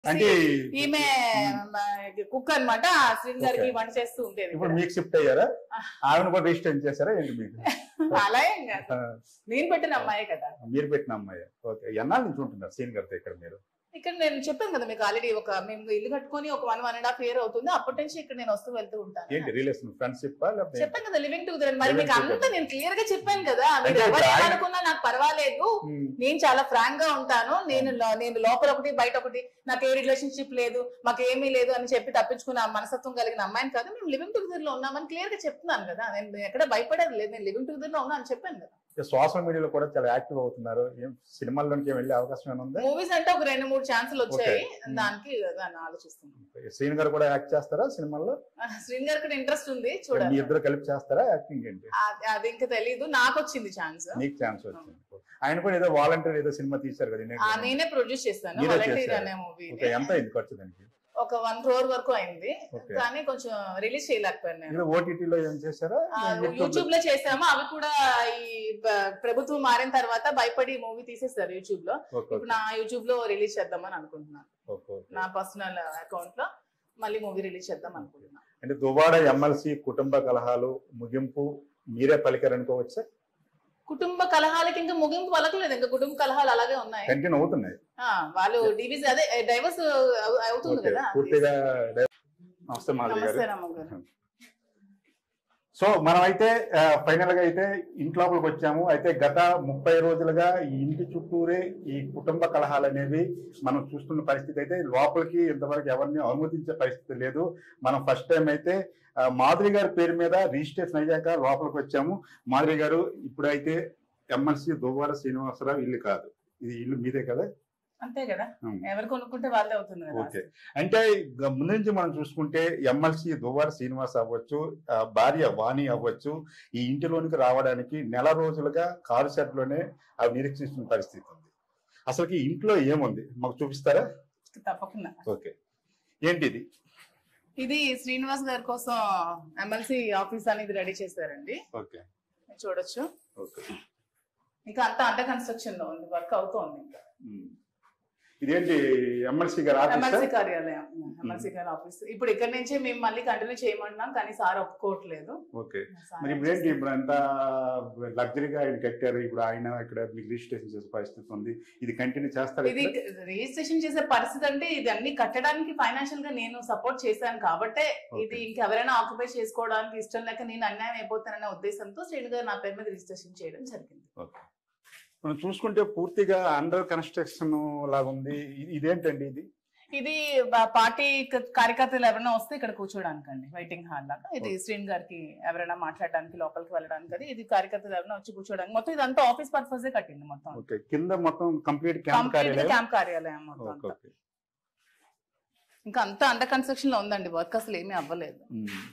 అంటే ఈమె కుక్ అన్నమాట శ్రీన్ గారికి Okay. వంట చేస్తూ ఉండేది ఇప్పుడు మీకు షిఫ్ట్ అయ్యారా ఆవిడ కూడా రిజిస్టర్ చేశారా ఏంటి మీకు అలా ఏం కాదు ఆ, నేను పెట్టిన అమ్మాయి కదా మీరు పెట్టిన అమ్మాయి ఓకే ఎన్నాళ్ళ నుంచి ఉంటున్నారు సీన్ గారితో ఇక్కడ మీరు ఇక్కడ నేను చెప్పాను కదా మీకు ఆల్రెడీ ఒక మేము ఇల్లు కట్టుకొని ఒక one one and half year అవుతుంది అప్పటి నుంచి ఇక్కడ నేను వస్తూ వెళ్తూ ఉంటాను ఏంటి రిలేషన్ ఫ్రెండ్షిప్ లేకపోతే చెప్పాను కదా లివింగ్ టుగెదర్ మరి Living మీకు అంతా together. నేను క్లియర్ గా చెప్పాను కదా మీరు అంటే ఎవరు ఆయన- ఏమనుకున్నా నాకు పర్వాలేదు ఉమ్, నేను చాలా ఫ్రాంక్ గా ఉంటాను నేను లో- నేను లోపల ఒకటి బయట ఒకటి నాకు ఏ రిలేషన్షిప్ లేదు మాకు ఏమీ లేదు అని చెప్పి తప్పించుకున్న మనసత్వం కలిగిన అమ్మాయిని కాదు మేము లివింగ్ టుగెదర్ లో ఉన్నామని క్లియర్ గా చెప్తున్నాను కదా నేను ఎక్కడ భయపడేది లేదు నేను లివింగ్ టుగెదర్ లో ఉన్నా అని చెప్పాను కదా సోషల్ మీడియాలో కూడా చాలా యాక్టివ్ అవుతున్నారు ఏం సినిమాల్లోకి వెళ్ళే అవకాశం ఏమైనా ఉందా మూవీస్ అంటే ఒక రెండు మూడు ఛాన్సులు వచ్చాయి Okay. దానికి దాన్ని ఆలోచిస్తున్నాను శ్రీన్ గారు కూడా యాక్ట్ చేస్తారా సినిమాల్లో శ్రీన్ గారికి కూడా ఇంట్రెస్ట్ ఉంది మీ చూడాలి ఇద్దరు కలిపి చేస్తారా యాక్టింగ్ ఏంటి అది- అది ఇంకా తెలీదు నాకు వచ్చింది ఛాన్స్ నీకు ఛాన్స్ వచ్చింది ఆయన కూడా ఏదో వాలంటీర్ ఏదో సినిమా తీశారు కదా ఆ, నేనే ప్రొడ్యూస్ చేస్తాను మీరే వాలంటీర్ చేశారు. అనే మూవీ ఓకే ఎంత అయింది ఖర్చు దానికి ఒక వన్ క్రోర్ వరకు అయింది Okay. కానీ కొంచెం రిలీజ్ చేయలేకపోయాను నేను మీరు ఓటీటీలో ఏం చేశారా యూట్యూబ్ లో చేసాము అవి కూడా ఈ బ- ప్రభుత్వం మారిన తర్వాత భయపడి మూవీ తీసేస్తారు యూట్యూబ్ లో ఓకే ఇప్పుడు నా యూట్యూబ్ లో రిలీజ్ చేద్దామని అనుకుంటున్నాను ఓకే ఓకే. నా పర్సనల్ అకౌంట్ లో మళ్ళీ మూవీ రిలీజ్ చేద్దాం అనుకుంటున్నాను అంటే దువ్వాడ ఎమ్మెల్సీ కుటుంబ కలహాలు ముగింపు మీరే పలికారనుకోవచ్చా కుటుంబ కలహాలకి ఇంకా ముగింపు పలకలేదు ఇంకా కుటుంబ కలహాలు అలాగే ఉన్నాయి కంటిన్యూ అవుతున్నాయి ఆ, వాళ్ళు డివిజన్ అదే డైవర్స్ అవుతుంది ఓకే కదా పూర్తిగా నమస్తే మాధవి గారు నమస్తే రామ గారు సో మనం అయితే ఫైనల్ గా అయితే ఇంట్లోపలికి వచ్చాము అయితే గత ముప్పై రోజులుగా ఈ ఇంటి చుట్టూరే ఈ కుటుంబ కలహాలు అనేవి మనం చూస్తున్న పరిస్థితి అయితే లోపలికి ఇంతవరకు ఎవరిని అనుమతించే పరిస్థితి లేదు మనం ఫస్ట్ టైం అయితే ఆ, మాధురి గారి పేరు మీద రిజిస్ట్రేషన్ అయ్యాక లోపలికి వచ్చాము మాధురి గారు ఇప్పుడైతే ఎమ్మెల్సీ దువ్వాడ శ్రీనివాసరావు ఇల్లు కాదు ఇది ఇల్లు మీదే కదా అంతే కదా ఉం. ఎవరు కొనుక్కుంటే వాళ్ళే అవుతుంది కదా ఓకే అంటే గ- ముందు నుంచి మనం చూసుకుంటే ఎమ్మెల్సీ దువ్వార శ్రీనివాస్ అవ్వచ్చు ఆ, భార్య వాణి అవ్వచ్చు ఈ ఇంటిలోనికి రావడానికి నెల రోజులుగా కారు షెడ్ లోనే అవి నిరీక్షిస్తున్న పరిస్థితి ఉంది అసలుకి ఇంట్లో ఏముంది మాకు చూపిస్తారా తప్పకుండా ఓకే ఏంటి ఇది ఇది శ్రీనివాస్ గారి కోసం ఎమ్మెల్సీ ఆఫీస్ అనేది రెడీ చేశారండి ఓకే చూడొచ్చు ఓకే ఇంకా అంతా అండర్ కన్స్ట్రక్షన్ లో ఉంది వర్క్ అవుతోంది ఇంకా ఉమ్. ఇదేంటి ఎమ్మెల్సీ గారి ఎమ్మెల్సీ ఆఫీస్ కార్యాలయం ఎమ్మెల్సీ గారి ఆఫీస్ ఇప్పుడు ఇక్కడ నుంచే మేము మళ్ళీ కంటిన్యూ చేయమంటున్నాం కానీ సార్ ఒప్పుకోవట్లేదు ఓకే సార్ మరి ఇప్పుడు ఏంటి ఇప్పుడు ఎంత లగ్జరీగా ఆయన కట్టారు ఇప్పుడు ఆయన ఇక్కడ మీకు రిజిస్ట్రేషన్ చేసే పరిస్థితి ఉంది ఇది కంటిన్యూ చేస్తారు ఇది రిజిస్ట్రేషన్ చేసే పరిస్థితి అంటే ఇది అన్ని కట్టడానికి ఫైనాన్షియల్ గా నేను సపోర్ట్ చేశాను కాబట్టే ఇది ఇంకెవరైనా ఆక్యుపై చేసుకోవడానికి ఇష్టం లేక నేను అన్యాయం అయిపోతాననే ఉద్దేశంతో శ్రేణు గారు నా పేరు మీద రిజిస్ట్రేషన్ చేయడం జరిగింది ఓకే మనం చూసుకుంటే పూర్తిగా అండర్ కన్స్ట్రక్షన్ లాగా ఉంది ఇది- ఇదేంటండి ఇది ఇది బ- పార్టీ క- కార్యకర్తలు ఎవరైనా వస్తే ఇక్కడ కూర్చోడానికి అండి వెయిటింగ్ హాల్ లాగా ఇది శ్రీన్ గారికి ఎవరైనా మాట్లాడడానికి లోపలికి వెళ్ళడానికి అది ఇది కార్యకర్తలు ఎవరైనా వచ్చి కూర్చోడానికి మొత్తం ఇదంతా ఆఫీస్ పర్పస్ కట్టింది మొత్తం ఓకే కింద మొత్తం కంప్లీట్ క్యాంప్ కంప్లీట్ కార్యాలయం క్యాంప్ కార్యాలయం మొత్తం ఓకే అంతా. ఓకే ఇంకా అంతా అండర్ కన్స్ట్రక్షన్ లో ఉందండి వర్క్ అసలు ఏమీ అవ్వలేదు ఉమ్.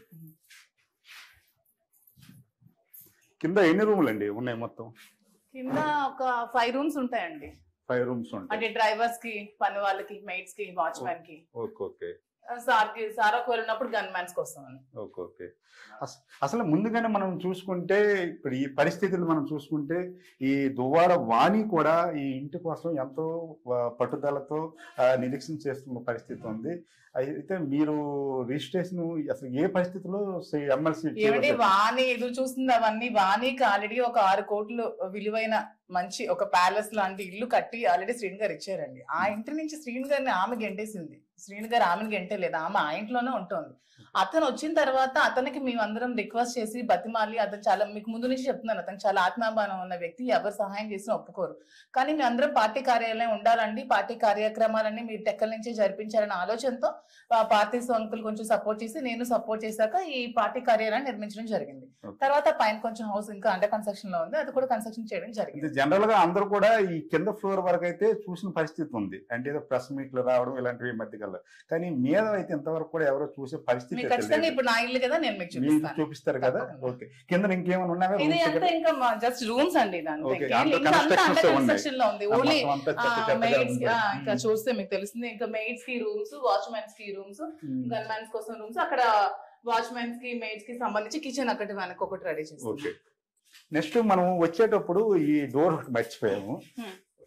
కింద ఎన్ని రూములు అండి ఉన్నాయి మొత్తం కింద ఒక ఫైవ్ రూమ్స్ ఉంటాయండి ఫైవ్ రూమ్స్ ఉంటాయి అంటే డ్రైవర్స్ కి పని వాళ్ళకి మెయిట్స్ కి వాచ్మెన్ కి ఓకే ఓకే సార్ కి సార్ ఒకవేళ ఉన్నప్పుడు గన్ మ్యాన్స్ కి వస్తామని ఓకే ఓకే అస- అసలు ముందుగానే మనం చూసుకుంటే ఇప్పుడు ఈ పరిస్థితులు మనం చూసుకుంటే ఈ దువ్వాడ వాణి కూడా ఈ ఇంటి కోసం ఎంతో ఆ, పట్టుదలతో ఆ, నిరీక్షణ చేస్తున్న పరిస్థితి ఉంది అయితే మీరు రిజిస్ట్రేషన్ అసలు ఏ పరిస్థితిలో ఎమ్మెల్సీ ఏమిటి వాణి ఎదురు చూస్తుంది అవన్నీ వాణికి ఆల్రెడీ ఒక ఆరు కోట్లు విలువైన మంచి ఒక ప్యాలెస్ లాంటి ఇల్లు కట్టి ఆల్రెడీ శ్రీని గారు ఇచ్చారండి ఆ ఇంటి నుంచి శ్రీని గారిని ఆమె గెంటేసింది శ్రీని గారు ఆమెను గెంటలేదు ఆమె ఆ ఇంట్లోనే ఉంటుంది అతను వచ్చిన తర్వాత అతనికి మేమందరం రిక్వెస్ట్ చేసి బతిమాలి అతను చాలా మీకు ముందు నుంచి చెప్తున్నాను అతను చాలా ఆత్మాభిమానం ఉన్న వ్యక్తి ఎవరు సహాయం చేసినా ఒప్పుకోరు కానీ మేమందరం పార్టీ కార్యాలయం ఉండాలండి పార్టీ కార్యక్రమాలన్నీ మీరు టెక్కల నుంచే జరిపించాలనే ఆలోచనతో ఆ పార్టీ అంకుల్ కొంచెం సపోర్ట్ చేసి నేను సపోర్ట్ చేశాక ఈ పార్టీ కార్యాలయాన్ని నిర్మించడం జరిగింది Okay. తర్వాత పైన కొంచెం హౌస్ ఇంకా అండర్ కన్స్ట్రక్షన్ లో ఉంది అది కూడా కన్స్ట్రక్షన్ చేయడం జరిగింది అంటే జనరల్ గా అందరూ కూడా ఈ కింద ఫ్లోర్ వరకు అయితే చూసిన పరిస్థితి ఉంది అంటే ఏదో ప్రెస్ మీట్లు రావడం ఇలాంటివి ఈ మధ్య కల్లా కానీ మీద అయితే ఇంతవరకు కూడా ఎవరో చూసే పరిస్థితి మీకు అయితే ఖచ్చితంగా లేదు. ఇప్పుడు నా ఇల్లు కదా నేను మీకు మీకు చూపిస్తాను చూపిస్తారు కదా తప్పకుండా. ఓకే కింద ఇంకేమైనా ఉన్నాయా ఇది Rooms అంతా ఇక్కడ? ఇంకా జస్ట్ రూమ్స్ అండి ఇది అంతా. Okay, ఇంకేం అంతా ఇంకా అంతా constructions అండర్ ఉన్నాయి. కన్స్ట్రక్షన్ లో ఉంది ఆ, ఓన్లీ మొత్తం అంతా చెత్త చెత్తగా మెయిడ్స్ ఉంది. ఇంకా చూస్తే మీకు తెలుస్తుంది ఇంకా మెయిడ్స్ కి రూమ్స్ వాచ్మెన్స్ కి రూమ్స్ ఉమ్. గన్ మ్యాన్స్ కోసం రూమ్స్ అక్కడ వాచ్మెన్స్ కి మెయిడ్స్ కి సంబంధించి కిచెన్ ఒకటి మనకు ఒకటి రెడీ చేస్తాం ఓకే నెక్స్ట్ మనం వచ్చేటప్పుడు ఈ డోర్ ఒకటి మర్చిపోయాము Hmm.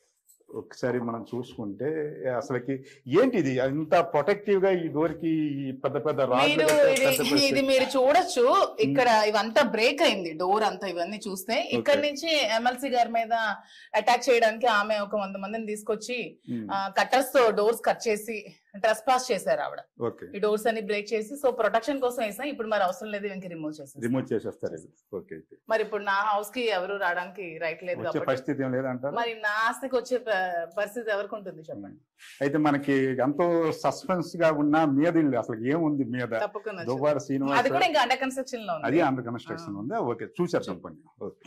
ఒకసారి మనం చూసుకుంటే అసలుకి ఏంటి ఇది అంత ప్రొటెక్టివ్ గా ఈ డోర్ కి ఈ పెద్ద పెద్ద రాడ్లు మీరు కట్టారు, ఇది పెద్ద పెద్ద ఇది మీరు చూడొచ్చు ఇక్కడ ఇవంతా బ్రేక్ అయింది డోర్ అంతా ఇవన్నీ చూస్తే ఇక్కడ నుంచి ఎమ్మెల్సీ గారి మీద అటాక్ చేయడానికి ఆమె ఒక వంద మందిని తీసుకొచ్చి ఉమ్, కట్టర్స్ తో డోర్స్ కట్ చేసి ట్రెస్ పాస్ చేశారు ఆవిడ ఓకే ఈ డోర్స్ అన్ని బ్రేక్ చేసి సో ప్రొటెక్షన్ కోసం వేసాం ఇప్పుడు మరి అవసరం లేదు ఇంక రిమూవ్ చేసేసి రిమూవ్ చేసేస్తారు ఇది ఓకే అయితే. మరి ఇప్పుడు నా హౌస్ కి ఎవరు రావడానికి రైట్ లేదు వచ్చే కాబట్టి పరిస్థితి ఏం లేదంటారు మరి నా ఆస్తికి వచ్చే ప- పరిస్థితి ఎవరికి ఉంటుంది చెప్పండి అయితే మనకి ఎంతో సస్పెన్స్ గా ఉన్న మీద ఇల్లు అసలు ఏముంది మీద తప్పకుండా చెప్పండి. దువ్వాడ అది శ్రీనివాస్ కూడా ఇంకా అండర్ కన్స్ట్రక్షన్ లో అది ఉంది అండర్ కన్స్ట్రక్షన్ ఉందా ఓకే చూసారు చెప్పండి ఓకే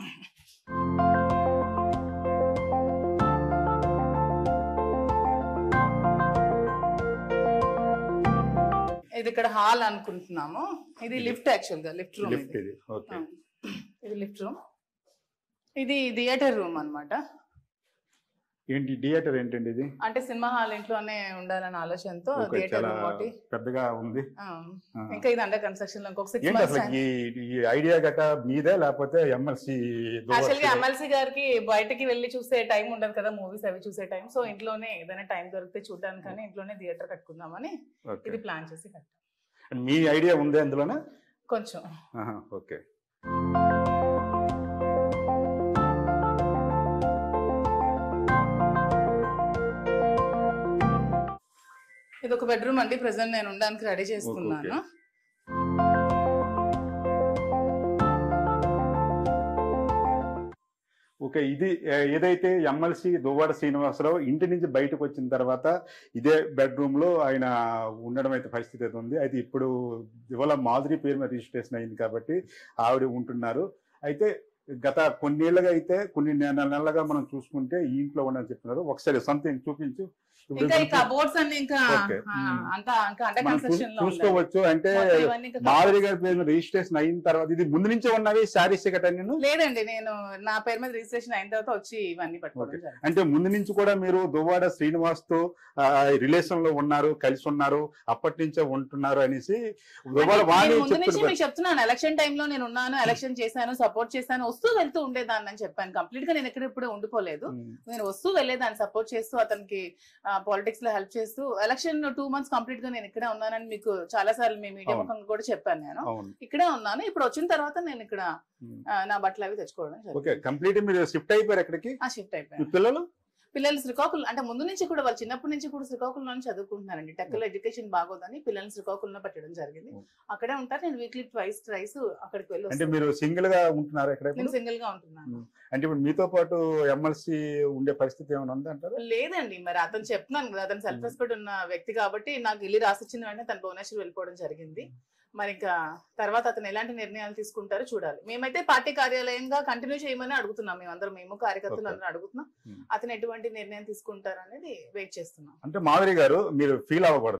ఇది ఇక్కడ హాల్ అనుకుంటున్నాము ఇది లిఫ్ట్ యాక్చువల్ గా లిఫ్ట్ రూమ్ లిఫ్ట్ ఇది ఓకే ఇది లిఫ్ట్ రూమ్ ఇది థియేటర్ రూమ్ అన్నమాట ఏంటి థియేటర్ ఏంటండి ఇది అంటే సినిమా హాల్ ఇంట్లోనే ఉండాలనే ఆలోచనతో ఓకే, థియేటర్ చాలా రూమ్ ఒకటి పెద్దగా ఉంది ఆ, ఆ. ఇంకా ఇది అండర్ కన్స్ట్రక్షన్ లో ఇంకొక సిక్స్ ఏంటి మంత్స్ అసలు ఈ ఈ ఐడియా గట మీదే లేకపోతే ఎమ్మెల్సీ యాక్చువల్ గా ఎమ్మెల్సీ గారికి బయటకి వెళ్ళి చూసే టైం ఉండదు కదా మూవీస్ అవి చూసే టైం సో ఇంట్లోనే ఏదైనా టైం దొరికితే చూడడానికి కానీ ఇంట్లోనే థియేటర్ కట్టుకుందామని ఇది ప్లాన్ చేసి కట్టాం మీ ఐడియా ఉంది అందులోనే కొంచెం ఆహా, ఓకే ఇది ఒక బెడ్రూమ్ అండి ప్రెసెంట్ నేను ఉండడానికి రెడీ చేసుకున్నాను ఓకే ఇది ఏ, ఏదైతే ఎమ్మెల్సీ దువ్వాడ శ్రీనివాసరావు ఇంటి నుంచి బయటకు వచ్చిన తర్వాత ఇదే బెడ్రూమ్ లో ఆయన ఉండడం అయితే పరిస్థితి అయితే ఉంది అయితే ఇప్పుడు ఇవాళ మాధురి పేరు మీద రిజిస్ట్రేషన్ అయింది కాబట్టి ఆవిడ ఉంటున్నారు అయితే గత కొన్నేళ్లుగా అయితే కొన్ని నెల నెలలుగా మనం చూసుకుంటే ఈ ఇంట్లో ఉండని చెప్తున్నారు ఒకసారి సంథింగ్ చూపించు ఇప్పుడు ఇంకా ఈ చూపించు. కబోర్డ్స్ అన్ని ఇంకా Okay. ఆ, Hmm. అంతా ఇంకా అండర్ మనం చూ- కన్స్ట్రక్షన్ లో ఉండాలి. చూసుకోవచ్చు అంటే మొత్తం ఇవన్నీ ఇంకా మాధురి cupboards. గారి పేరు మీద రిజిస్ట్రేషన్ అయిన తర్వాత ఇది ముందు నుంచే ఉన్నవి శారీస్ గట్రా నేను లేదండి నేను నా పేరు మీద రిజిస్ట్రేషన్ అయిన తర్వాత వచ్చి ఇవన్నీ పట్టుకోవడం Okay. జరిగింది. అంటే ముందు నుంచి కూడా మీరు దువ్వాడ శ్రీనివాస్ తో రిలేషన్ లో ఉన్నారు కలిసి ఉన్నారు అప్పటి నుంచే ఉంటున్నారు అనేసి దువ్వాడ అంటే వాణి నేను ముందు నుంచి చెప్తున్నారు మీకు చెప్తున్నాను ఎలక్షన్ టైంలో నేను ఉన్నాను ఎలక్షన్ చేశాను సపోర్ట్ చేశాను వస్తూ వెళ్తూ ఉండేదాన్ని అని చెప్పాను కంప్లీట్ గా నేను ఎక్కడ ఇప్పుడు ఉండిపోలేదు నేను వస్తూ వెళ్ళేదాన్ని సపోర్ట్ చేస్తూ అతనికి పాలిటిక్స్ లో హెల్ప్ చేస్తూ ఎలక్షన్ టూ మంత్స్ కంప్లీట్ గా నేను ఇక్కడే ఉన్నానని మీకు చాలా సార్లు మీ మీడియా అవును. ముఖంగా కూడా చెప్పాను నేను అవును ఇక్కడే ఉన్నాను ఇప్పుడు వచ్చిన తర్వాత నేను ఇక్కడ ఆ, నా బట్టలు అవి తెచ్చుకోవడం ఓకే జరిగింది. కంప్లీట్ మీరు షిఫ్ట్ అయిపోయారు ఎక్కడికి ఆ షిఫ్ట్ మీ అయిపోయాను పిల్లలు పిల్లలు శ్రీకాకుళం అంటే ముందు నుంచి కూడా వాళ్ళు చిన్నప్పటి నుంచి కూడా శ్రీకాకుళంలో చదువుకుంటున్నారండి టెక్కలో ఎడ్యుకేషన్ బాగోదని పిల్లల్ని శ్రీకాకుళంలో పెట్టడం జరిగింది Okay. అక్కడే ఉంటారు నేను వీక్లీ ట్వైస్ ట్రైస్ అక్కడికి వెళ్ళి అంటే వస్తాను. మీరు సింగిల్ గా ఉంటున్నారు ఎక్కడ నేను ఇప్పుడు? సింగిల్ గా ఉంటున్నాను అంటే ఇప్పుడు మీతో పాటు ఎమ్మెల్సీ ఉండే పరిస్థితి ఏమైనా ఉంది అంటారు లేదండి మరి అతను చెప్తున్నాను కదా అతను సెల్ఫ్ రెస్పెక్ట్ ఉన్న వ్యక్తి కాబట్టి నాకు ఇల్లు రాసిచ్చిన వెంటనే తన భువనేశ్వర్ వెళ్ళిపోవడం జరిగింది మరి ఇంకా తర్వాత అతను ఎలాంటి నిర్ణయాలు తీసుకుంటారో చూడాలి మేమైతే పార్టీ కార్యాలయంగా కంటిన్యూ చేయమని అడుగుతున్నాం మేమందరం మేము కార్యకర్తలు Okay. అందరూ అడుగుతున్నాం Hmm. అతను ఎటువంటి నిర్ణయం తీసుకుంటారు అనేది వెయిట్ చేస్తున్నాం అంటే మాధురి గారు మీరు ఫీల్ అవ్వకూడదు